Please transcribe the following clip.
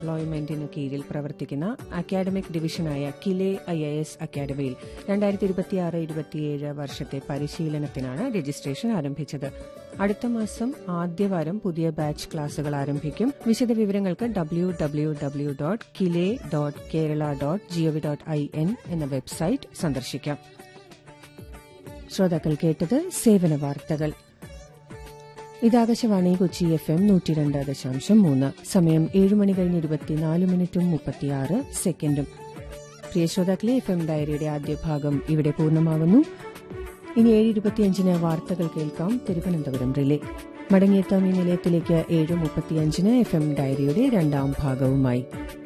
എംപ്ലോയ്മെന്റിനു കീഴിൽ പ്രവർത്തിക്കുന്ന അക്കാഡമിക് ഡിവിഷനായ കിലെ ഐ എ എസ് അക്കാഡമിയിൽ രണ്ടായിരത്തി ഇരുപത്തിയാറ് ഇരുപത്തിയേഴ് വർഷത്തെ പരിശീലനത്തിനാണ് രജിസ്ട്രേഷൻ ആരംഭിച്ചത് അടുത്ത മാസം ആദ്യവാരം പുതിയ ബാച്ച് ക്ലാസുകൾ ആരംഭിക്കും വിശദവിവരങ്ങൾക്ക് W W W dot KILE dot Kerala dot GOV dot I N എന്ന വെബ്സൈറ്റ് സന്ദർശിക്കാം ശ്രോതാക്കൾ കേട്ടത് സേവന വാർത്തകൾ ഇതാകാശവാണി കൊച്ചി എഫ് എം നൂറ്റി രണ്ട് ദശാംശം മൂന്ന് സമയം ഏഴ് മണി കഴിഞ്ഞ് ഇരുപത്തിനാല് മിനിറ്റും മുപ്പത്തിയാറ് സെക്കൻഡും പ്രിയ ശ്രോതാക്കളെ എഫ് എം ഡയറിയുടെ ആദ്യ ഭാഗം ഇവിടെ പൂർണ്ണമാകുന്നു ഇനി ഏഴ് ഇരുപത്തിയഞ്ചിന് വാർത്തകൾ കേൾക്കാം തിരുവനന്തപുരം റിലേ മടങ്ങിയെത്താം ഈ നിലയത്തിലേക്ക് ഏഴ് മുപ്പത്തിയഞ്ചിന് എഫ് എം ഡയറിയുടെ രണ്ടാം ഭാഗവുമായി